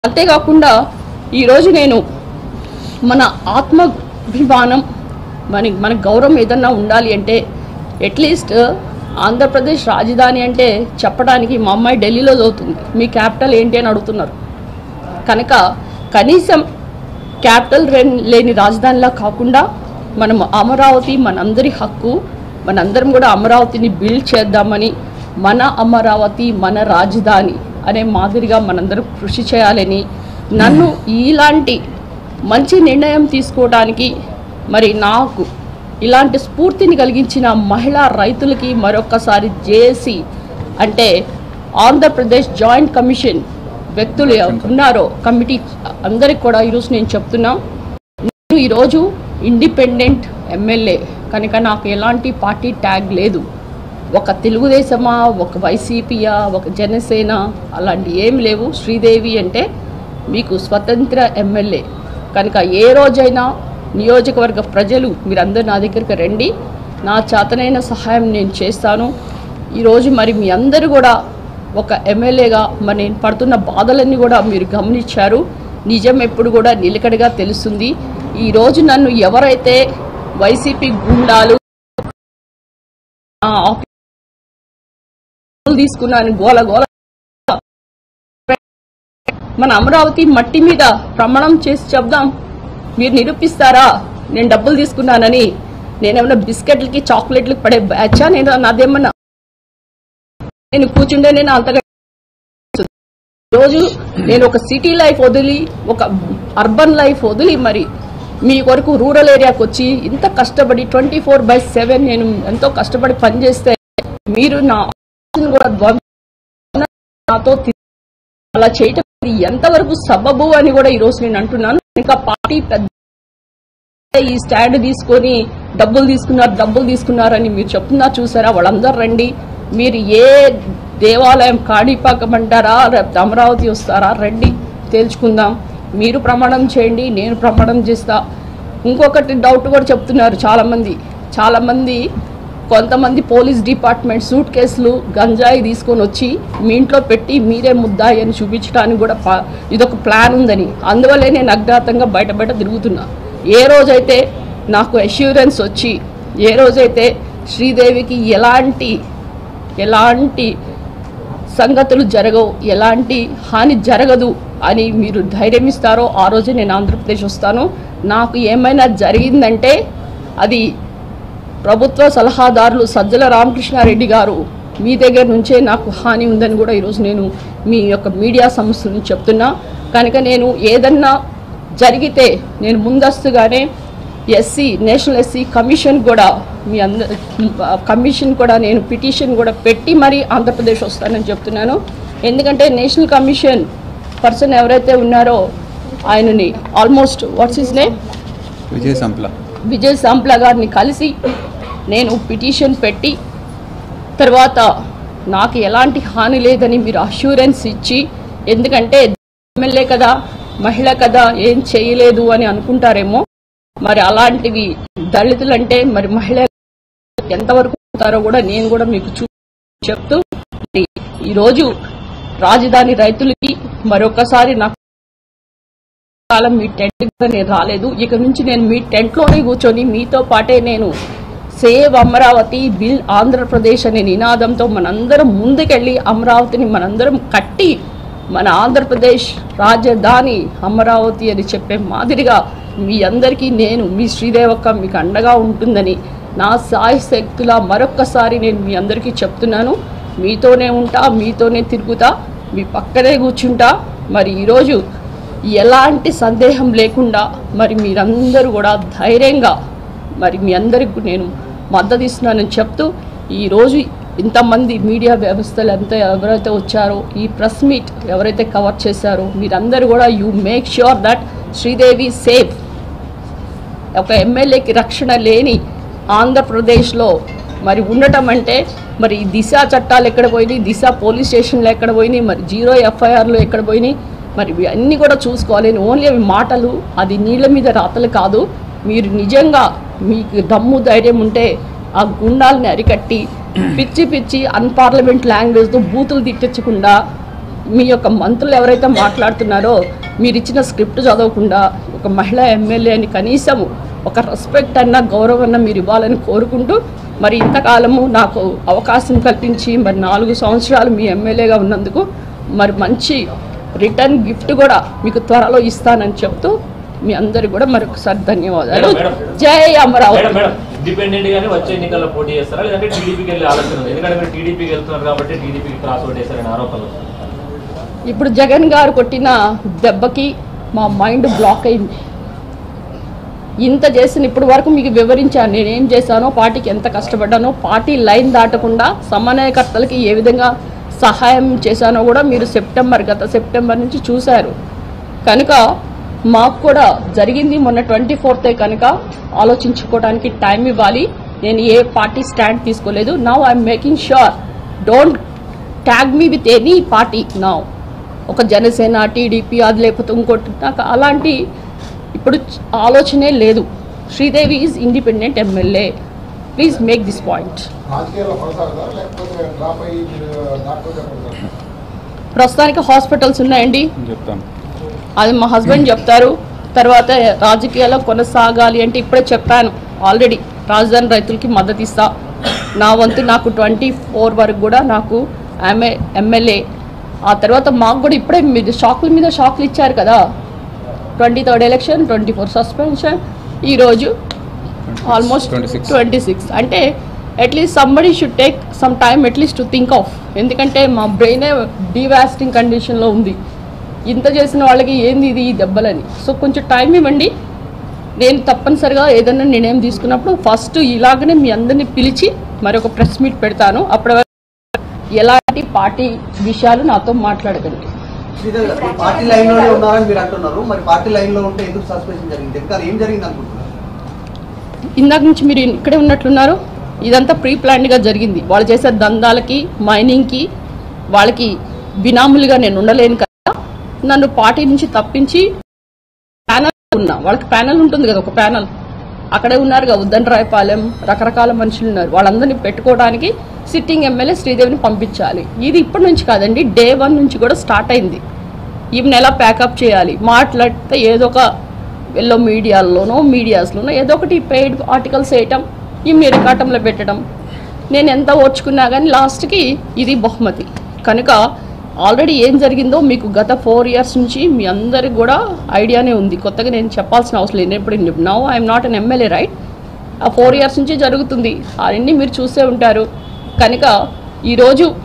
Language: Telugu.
అంతేకాకుండా ఈరోజు నేను మన ఆత్మాభిమానం మన మన గౌరవం ఏదన్నా ఉండాలి అంటే అట్లీస్ట్ ఆంధ్రప్రదేశ్ రాజధాని అంటే చెప్పడానికి మా అమ్మాయి ఢిల్లీలో చదువుతుంది మీ క్యాపిటల్ ఏంటి అని అడుగుతున్నారు కనుక కనీసం క్యాపిటల్ రెన్- లేని రాజధానిలా కాకుండా మనం అమరావతి మనందరి హక్కు మనందరం కూడా అమరావతిని బిల్డ్ చేద్దామని మన అమరావతి మన రాజధాని అనే మాదిరిగా మనందరం కృషి చేయాలని నన్ను ఇలాంటి మంచి నిర్ణయం తీసుకోవడానికి మరి నాకు ఇలాంటి స్ఫూర్తిని కలిగించిన మహిళా రైతులకి మరొకసారి జేఏసీ అంటే ఆంధ్రప్రదేశ్ జాయింట్ కమిషన్ వ్యక్తులు ఎవరు ఉన్నారో కమిటీ అందరికి కూడా ఈరోజు నేను చెప్తున్నా నేను ఈరోజు ఇండిపెండెంట్ ఎమ్మెల్యే కనుక నాకు ఎలాంటి పార్టీ ట్యాగ్ లేదు ఒక తెలుగుదేశమా ఒక వైసీపీయా ఒక జనసేన అలాంటి ఏమి లేవు శ్రీదేవి అంటే మీకు స్వతంత్ర ఎమ్మెల్యే కనుక ఏ రోజైనా నియోజకవర్గ ప్రజలు మీరందరూ నా దగ్గరికి రండి నా చేతనైన సహాయం నేను చేస్తాను ఈరోజు మరి మీ అందరూ కూడా ఒక ఎమ్మెల్యేగా మరి నేను పడుతున్న బాధలన్నీ కూడా మీరు గమనించారు నిజం ఎప్పుడు కూడా నిలకడగా తెలుస్తుంది ఈరోజు నన్ను ఎవరైతే వైసీపీ గుండాలు ఆ ఆఫీసులు తీసుకున్నాను గోల గోల మన అమరావతి మట్టి మీద ప్రమాణం చేసి చెప్దాం మీరు నిరూపిస్తారా నేను డబ్బులు తీసుకున్నానని నేనేమన్నా బిస్కెట్లకి చాక్లెట్లకి పడే బ్యాచా నేను నాదేమన్నా నేను కూర్చుండే నేను అంతగా రోజు నేను ఒక సిటీ లైఫ్ వదిలి ఒక అర్బన్ లైఫ్ వదిలి మరి మీ కొరకు రూరల్ ఏరియాకి వచ్చి ఇంత కష్టపడి ట్వంటీ ఫోర్ బై సెవెన్ నేను ఎంతో కష్టపడి పనిచేస్తే మీరు నా ఆశను కూడా ధ్వంసం నాతో తి- అలా చేయటం ఇది ఎంతవరకు సబబు అని కూడా ఈరోజు నేను అంటున్నాను ఇంకా పార్టీ పెద్ద ఈ స్టాండ్ తీసుకొని డబ్బులు తీసుకున్నారు డబ్బులు తీసుకున్నారని మీరు చెప్తున్నారు చూసారా వాళ్ళందరూ రండి మీరు ఏ దేవాలయం కాణిపాకం అంటారా రేపు అమరావతి వస్తారా రండి తేల్చుకుందాం మీరు ప్రమాణం చేయండి నేను ప్రమాణం చేస్తా ఇంకొకటి డౌట్ కూడా చెప్తున్నారు చాలామంది చాలామంది కొంతమంది పోలీస్ డిపార్ట్మెంట్ సూట్ కేసులు గంజాయి తీసుకొని వచ్చి మీ ఇంట్లో పెట్టి మీరే ముద్దాయి అని చూపించడానికి కూడా పా- ఇదొక ప్లాన్ ఉందని అందువల్లే నేను అజ్ఞాతంగా బయట బయట తిరుగుతున్నా ఏ రోజైతే నాకు అష్యూరెన్స్ వచ్చి ఏ రోజైతే శ్రీదేవికి ఎలాంటి ఎలాంటి సంగతులు జరగవు ఎలాంటి హాని జరగదు అని మీరు ధైర్యం ఇస్తారో ఆ రోజు నేను ఆంధ్రప్రదేశ్ వస్తాను నాకు ఏమైనా జరిగిందంటే అది ప్రభుత్వ సలహాదారులు సజ్జల రామకృష్ణారెడ్డి గారు మీ దగ్గర నుంచే నాకు హాని ఉందని కూడా ఈరోజు నేను మీ యొక్క మీడియా సంస్థల నుంచి చెప్తున్నా కనుక నేను ఏదన్నా జరిగితే నేను ముందస్తుగానే ఎస్సీ నేషనల్ ఎస్సీ కమిషన్ కూడా మీ అంద కమిషన్ కూడా నేను పిటిషన్ కూడా పెట్టి మరి ఆంధ్రప్రదేశ్ వస్తానని చెప్తున్నాను ఎందుకంటే నేషనల్ కమిషన్ పర్సన్ ఎవరైతే ఉన్నారో ఆయనని almost what's is name Vijay Sampla Vijay Sampla గారిని కలిసి నేను పిటిషన్ పెట్టి తర్వాత నాకు ఎలాంటి హాని లేదని మీరు అష్యూరెన్స్ ఇచ్చి ఎందుకంటే ఎమ్మెల్యే కదా మహిళ కదా ఏం చేయలేదు అని అనుకుంటారేమో మరి అలాంటివి దళితులంటే మరి మహిళ ఎంతవరకు ఉంటారో కూడా నేను కూడా మీకు చూ చెప్తూ మరి ఈరోజు రాజధాని రైతులకి మరొకసారి నాకు కాలం మీ టెంట్ గా నేను రాలేదు ఇక నుంచి నేను మీ టెంట్ లోనే కూర్చొని మీతో పాటే నేను సేవ్ అమరావతి బిల్ ఆంధ్రప్రదేశ్ అనే నినాదంతో మనందరం ముందుకెళ్ళి అమరావతిని మనందరం కట్టి మన ఆంధ్రప్రదేశ్ రాజధాని అమరావతి అని చెప్పే మాదిరిగా మీ అందరికీ నేను మీ శ్రీదేవక్క మీకు అండగా ఉంటుందని నా సాయి శక్తుల మరొక్కసారి నేను మీ అందరికీ చెప్తున్నాను మీతోనే ఉంటా మీతోనే తిరుగుతా మీ పక్కనే కూర్చుంటా మరి ఈరోజు ఎలాంటి సందేహం లేకుండా మరి మీరందరూ కూడా ధైర్యంగా మరి మీ అందరికి నేను మద్దతు ఇస్తున్నానని చెప్తూ ఈరోజు ఇంతమంది మీడియా వ్యవస్థలు ఎంత ఎవరైతే వచ్చారో ఈ ప్రెస్ మీట్ ఎవరైతే కవర్ చేశారో మీరందరూ కూడా you make sure that Sridevi safe ఒక ఎమ్మెల్యేకి రక్షణ లేని ఆంధ్రప్రదేశ్లో మరి ఉండటం అంటే మరి ఈ దిశ చట్టాలు ఎక్కడ పోయినాయి దిశ పోలీస్ స్టేషన్లు ఎక్కడ పోయినాయి మరి జీరో ఎఫ్ఐఆర్లు ఎక్కడ పోయినాయి మరి ఇవి అన్నీ కూడా చూసుకోవాలి ఓన్లీ అవి మాటలు అది నీళ్ళ మీద రాతలు కాదు మీరు నిజంగా మీకు దమ్ము ధైర్యం ఉంటే ఆ గుండాలని అరికట్టి పిచ్చి పిచ్చి అన్పార్లమెంట్ లాంగ్వేజ్తో బూతులు తిట్టించకుండా మీ యొక్క మంత్రులు ఎవరైతే మాట్లాడుతున్నారో మీరు ఇచ్చిన స్క్రిప్ట్ చదవకుండా ఒక మహిళా ఎమ్మెల్యే అని కనీసం ఒక రెస్పెక్ట్ అన్న గౌరవం అన్న మీరు ఇవ్వాలని కోరుకుంటూ మరి ఇంతకాలము నాకు అవకాశం కల్పించి మరి నాలుగు సంవత్సరాలు మీ ఎమ్మెల్యేగా ఉన్నందుకు మరి మంచి రిటర్న్ గిఫ్ట్ కూడా మీకు త్వరలో ఇస్తానని చెప్తూ మీ అందరికి కూడా మరొకసారి ధన్యవాదాలు మేడం, మేడం. జై అమరావతి మేడం మేడం ఇండిపెండెంట్ గానే వచ్చే ఎన్నికల్లో పోటీ చేస్తారా లేదంటే టీడీపీకి వెళ్ళే ఆలోచన ఉంది ఎందుకంటే మీరు టీడీపీకి వెళ్తున్నారు కాబట్టి టీడీపీకి క్రాస్ ఓట్ వేస్తారని ఆరోపణలు ఇప్పుడు జగన్ గారు కొట్టిన దెబ్బకి మా మైండ్ బ్లాక్ అయింది ఇంత చేసిన ఇప్పటి వరకు మీకు వివరించాను నేనేం చేశానో పార్టీకి ఎంత కష్టపడ్డానో పార్టీ లైన్ దాటకుండా సమన్వయకర్తలకి ఏ విధంగా సహాయం చేశానో కూడా మీరు సెప్టెంబర్ గత సెప్టెంబర్ నుంచి చూశారు కనుక మాకు కూడా జరిగింది మొన్న ట్వంటీ ఫోర్తే కనుక ఆలోచించుకోవడానికి టైం ఇవ్వాలి నేను ఏ పార్టీ స్టాండ్ తీసుకోలేదు now I'm making sure don't tag me with any party now ఒక జనసేన టీడీపీ అది లేకపోతే ఇంకోటి నాకు అలాంటి ఇప్పుడు చ- ఆలోచనే లేదు Sridevi is independent MLA please make this point రాజకీయాల్లో కొనసాగుతారా లేకపోతే డ్రాప్ అయ్యి మీరు డాక్టర్ చెప్పండి ప్రస్తుతానికి హాస్పిటల్స్ ఉన్నాయండి చెప్తాను అది మా హస్బెండ్ చెప్తారు తర్వాత రాజకీయాల్లో కొనసాగాలి అంటే ఇప్పుడే చెప్పాను ఆల్రెడీ రాజధాని రైతులకి మద్దతు ఇస్తా నా వంతు నాకు ట్వంటీ ఫోర్ వరకు కూడా నాకు ఆమె ఎమ్మెల్యే ఆ తర్వాత మాకు కూడా ఇప్పుడే మీరు షాక్ల మీద షాక్లు ఇచ్చారు కదా twenty third election twenty four suspension ఈరోజు ఆల్మోస్ట్ 26. ట్వంటీ సిక్స్ అంటే at least somebody should take some time at least to think of ఎందుకంటే మా బ్రెయినే డివాస్టింగ్ కండిషన్లో ఉంది ఇంత చేసిన వాళ్ళకి ఏంది ఇది ఈ దెబ్బలని సో కొంచెం టైం ఇవ్వండి నేను తప్పనిసరిగా ఏదైనా నిర్ణయం తీసుకున్నప్పుడు ఫస్ట్ ఇలాగనే మీ అందరిని పిలిచి మరొక ప్రెస్ మీట్ పెడతాను అప్పటి వరకు ఎలాంటి పార్టీ విషయాలు నాతో మాట్లాడకండి శ్రీదేవి గారు, మీరు పార్టీ లైన్ లోనే ఉన్నారని మీరు అంటున్నారు మరి పార్టీ లైన్ లో ఉంటే ఎందుకు సస్పెన్షన్ జరిగింది ఇంకా ఏం జరిగింది అనుకుంటున్నారు ఇందాక నుంచి మీరు ఇక్కడే ఉన్నట్లున్నారు ఇదంతా ప్రీ ప్లాన్డ్గా జరిగింది వాళ్ళు చేసే దందాలకి మైనింగ్కి వాళ్ళకి బినాములుగా నేను ఉండలేను కదా నన్ను పార్టీ నుంచి తప్పించి ప్యానల్ ఉన్నా వాళ్ళకి ప్యానల్ ఉంటుంది కదా ఒక ప్యానల్ అక్కడే ఉన్నారు కదా ఉద్దండరాయపాలెం రకరకాల మనుషులు ఉన్నారు వాళ్ళందరినీ పెట్టుకోవడానికి సిట్టింగ్ ఎమ్మెల్యే శ్రీదేవిని పంపించాలి ఇది ఇప్పటి నుంచి కాదండి డే వన్ నుంచి కూడా స్టార్ట్ అయింది ఈమెను ఎలా ప్యాకప్ చేయాలి మాట్లాడితే ఏదో ఒక ఎల్లో మీడియాల్లోనో మీడియాస్లోనో ఏదో ఒకటి పెయిడ్ ఆర్టికల్స్ వేయటం ఈమె రికాటంలో పెట్టడం నేను ఎంత ఓర్చుకున్నా కానీ లాస్ట్కి ఇది బహుమతి కనుక ఆల్రెడీ ఏం జరిగిందో మీకు గత ఫోర్ ఇయర్స్ నుంచి మీ అందరికి కూడా ఐడియానే ఉంది కొత్తగా నేను చెప్పాల్సిన అవసరం లేదు ఇప్పుడు now I'm not an MLA right ఆ ఫోర్ ఇయర్స్ నుంచి జరుగుతుంది అవన్నీ మీరు చూసే ఉంటారు కనుక ఈరోజు